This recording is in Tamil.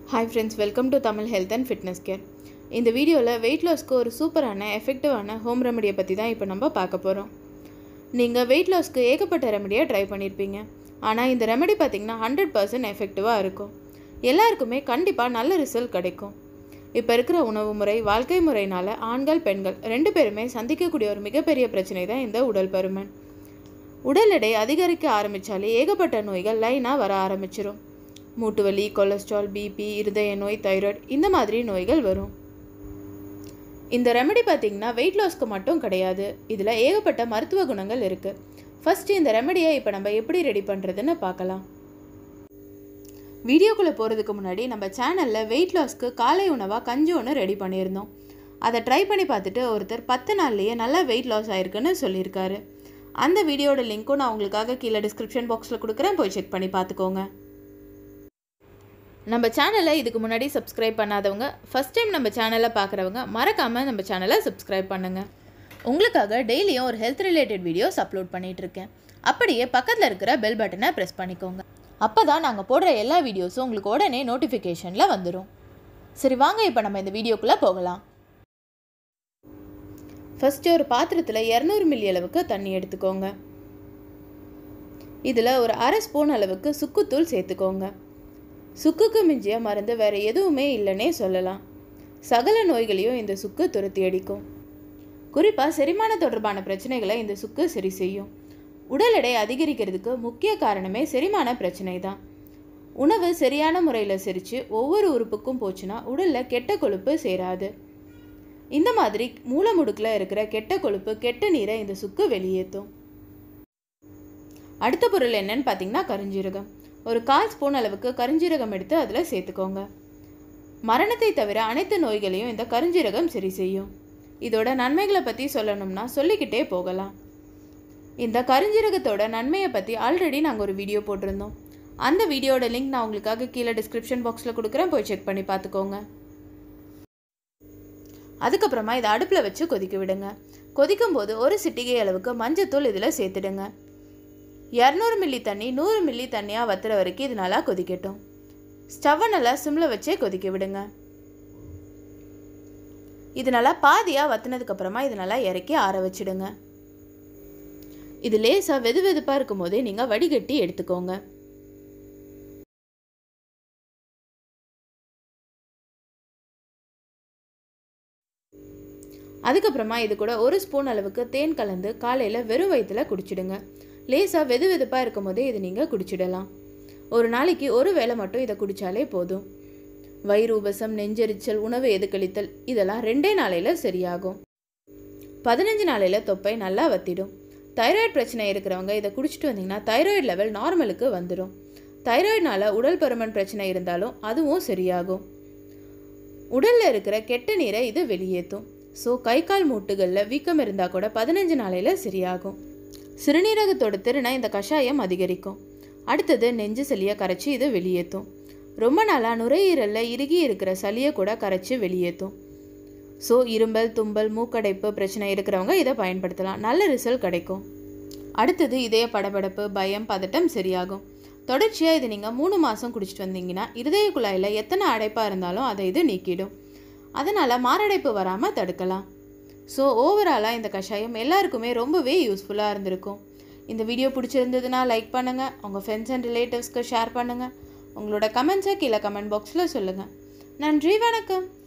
hi friends welcome to Tamil health and fitness care இந்த வீடியோவில் வெயிட் லாஸ்க்கு ஒரு சூப்பரான எஃபெக்டிவான ஹோம் ரெமடியை பற்றி தான் இப்போ நம்ம பார்க்க போகிறோம் நீங்கள் வெயிட் லாஸ்க்கு ஏகப்பட்ட ரெமடியை ட்ரை பண்ணியிருப்பீங்க ஆனால் இந்த ரெமடி பார்த்திங்கன்னா ஹண்ட்ரட் பர்சன்ட் எஃபெக்டிவாக இருக்கும் எல்லாருக்குமே கண்டிப்பாக நல்ல ரிசல்ட் கிடைக்கும் இப்போ இருக்கிற உணவு முறை வாழ்க்கை முறையினால் ஆண்கள் பெண்கள் ரெண்டு பேருமே சந்திக்கக்கூடிய ஒரு மிகப்பெரிய பிரச்சனை தான் இந்த உடல் பருமன் உடல் எடை அதிகரிக்க ஆரம்பித்தாலே ஏகப்பட்ட நோய்கள் லைனாக வர ஆரம்பிச்சிரும் மூட்டு வலி கொலஸ்ட்ரால் பிபி இருதய நோய் தைராய்டு இந்த மாதிரி நோய்கள் வரும் இந்த ரெமெடி பார்த்திங்கன்னா வெயிட் லாஸ்க்கு மட்டும் கிடையாது இதில் ஏகப்பட்ட மருத்துவ குணங்கள் இருக்குது ஃபஸ்ட்டு இந்த ரெமெடியை இப்போ நம்ம எப்படி ரெடி பண்ணுறதுன்னு பார்க்கலாம் வீடியோக்குள்ளே போகிறதுக்கு முன்னாடி நம்ம சேனலில் வெயிட் லாஸ்க்கு காலை உணவாக கஞ்சி ஒன்று ரெடி பண்ணியிருந்தோம் அதை ட்ரை பண்ணி பார்த்துட்டு ஒருத்தர் பத்து நாள்லேயே நல்லா வெயிட் லாஸ் ஆயிருக்குன்னு சொல்லியிருக்காரு அந்த வீடியோட லிங்க்கும் நான் உங்களுக்காக கீழே டிஸ்கிரிப்ஷன் பாக்ஸில் கொடுக்குறேன் போய் செக் பண்ணி பார்த்துக்கோங்க நம்ம சேனலை இதுக்கு முன்னாடி சப்ஸ்கிரைப் பண்ணாதவங்க ஃபஸ்ட் டைம் நம்ம சேனலை பார்க்குறவங்க மறக்காமல் நம்ம சேனலை சப்ஸ்கிரைப் பண்ணுங்கள் உங்களுக்காக டெய்லியும் ஒரு ஹெல்த் ரிலேட்டட் வீடியோஸ் அப்லோட் பண்ணிகிட்டு இருக்கேன் அப்படியே பக்கத்தில் இருக்கிற பெல் பட்டனை ப்ரெஸ் பண்ணிக்கோங்க அப்போ தான் நாங்கள் போடுற எல்லா வீடியோஸும் உங்களுக்கு உடனே நோட்டிஃபிகேஷனில் வந்துடும் சரி வாங்க இப்போ நம்ம இந்த வீடியோக்குள்ளே போகலாம் ஃபஸ்ட்டு ஒரு பாத்திரத்தில் இரநூறு மில்லி அளவுக்கு தண்ணி எடுத்துக்கோங்க இதில் ஒரு அரை ஸ்பூன் அளவுக்கு சுக்குத்தூள் சேர்த்துக்கோங்க சுக்குக்கு மிஞ்சிய மருந்து வேறு எதுவுமே இல்லைன்னே சொல்லலாம் சகல நோய்களையும் இந்த சுக்கு துரத்தி அடிக்கும் குறிப்பாக செரிமான தொடர்பான பிரச்சனைகளை இந்த சுக்கு சரி செய்யும் உடல் எடை அதிகரிக்கிறதுக்கு முக்கிய காரணமே செரிமான பிரச்சனை தான் உணவு சரியான முறையில் செரித்து ஒவ்வொரு உறுப்புக்கும் போச்சுன்னா உடலில் கெட்ட கொழுப்பு சேராது இந்த மாதிரி மூலமுடுக்கில் இருக்கிற கெட்ட கொழுப்பு கெட்ட நீரை இந்த சுக்கு வெளியேற்றும் அடுத்த பொருள் என்னன்னு பார்த்தீங்கன்னா கருஞ்சீரகம் ஒரு கால் ஸ்பூன் அளவுக்கு கருஞ்சீரகம் எடுத்து அதில் சேர்த்துக்கோங்க மரணத்தை தவிர அனைத்து நோய்களையும் இந்த கருஞ்சீரகம் சரி செய்யும் இதோட நன்மைகளை பற்றி சொல்லணும்னா சொல்லிக்கிட்டே போகலாம் இந்த கருஞ்சீரகத்தோட நன்மையை பற்றி ஆல்ரெடி நாங்கள் ஒரு வீடியோ போட்டிருந்தோம் அந்த வீடியோட லிங்க் நான் உங்களுக்காக கீழே டிஸ்கிரிப்ஷன் பாக்ஸில் கொடுக்குறேன் போய் செக் பண்ணி பார்த்துக்கோங்க அதுக்கப்புறமா இதை அடுப்பில் வச்சு கொதிக்க விடுங்க கொதிக்கும் போது ஒரு சிட்டிகை அளவுக்கு மஞ்சத்தூள் இதில் சேர்த்துடுங்க இரநூறு மில்லி தண்ணி நூறு மில்லி தண்ணியாக வத்துற வரைக்கும் இது நல்லா கொதிக்கட்டும் ஸ்டவ்வை நல்லா சிம்மில் வச்சே கொதிக்க விடுங்க இது நல்லா பாதியாக வத்துனதுக்கப்புறமா இது நல்லா இறக்கி ஆற வச்சிடுங்க இது லேசாக வெது வெதுப்பாக இருக்கும் போதே நீங்கள் வடிகட்டி எடுத்துக்கோங்க அதுக்கப்புறமா இது கூட ஒரு ஸ்பூன் அளவுக்கு தேன் கலந்து காலையில் வெறும் வயிற்றில் குடிச்சிடுங்க லேசாக வெது வெதுப்பாக இருக்கும் போதே இதை நீங்கள் குடிச்சிடலாம் ஒரு நாளைக்கு ஒரு வேளை மட்டும் இதை குடித்தாலே போதும் வயிறு உபசம் நெஞ்செரிச்சல் உணவு எதுக்களித்தல் இதெல்லாம் ரெண்டே நாளையில் சரியாகும் பதினஞ்சு நாளையில் தொப்பை நல்லா வத்திடும் தைராய்டு பிரச்சனை இருக்கிறவங்க இதை குடிச்சிட்டு வந்தீங்கன்னா தைராய்டு லெவல் நார்மலுக்கு வந்துடும் தைராய்டுனால உடல் பருமன் பிரச்சனை இருந்தாலும் அதுவும் சரியாகும் உடலில் இருக்கிற கெட்ட நீரை இது வெளியேற்றும் ஸோ கை கால் மூட்டுகளில் வீக்கம் இருந்தால் கூட பதினஞ்சு நாளையில் சரியாகும் சிறுநீரகத்தோட திறனை இந்த கஷாயம் அதிகரிக்கும் அடுத்தது நெஞ்சு சளியை கரைச்சி இது வெளியேற்றும் ரொம்ப நாளாக நுரையீரலில் இறுகி இருக்கிற சளியை கூட கரைச்சி வெளியேற்றும் ஸோ இரும்பல் தும்பல் மூக்கடைப்பு பிரச்சனை இருக்கிறவங்க இதை பயன்படுத்தலாம் நல்ல ரிசல்ட் கிடைக்கும் அடுத்தது இதய படபடப்பு பயம் பதட்டம் சரியாகும் தொடர்ச்சியாக இது நீங்கள் மூணு மாதம் குடிச்சிட்டு வந்தீங்கன்னா இருதய குழாயில் எத்தனை அடைப்பாக இருந்தாலும் அதை இது நீக்கிடும் அதனால் மாரடைப்பு வராமல் தடுக்கலாம் ஸோ ஓவராலாக இந்த கஷாயம் எல்லாருக்குமே ரொம்பவே யூஸ்ஃபுல்லாக இருந்திருக்கும் இந்த வீடியோ பிடிச்சிருந்ததுன்னா லைக் பண்ணுங்கள் உங்கள் ஃப்ரெண்ட்ஸ் அண்ட் ரிலேட்டிவ்ஸ்க்கு ஷேர் பண்ணுங்கள் உங்களோட கமெண்ட்ஸை கீழே கமெண்ட் பாக்ஸில் சொல்லுங்கள் நன்றி வணக்கம்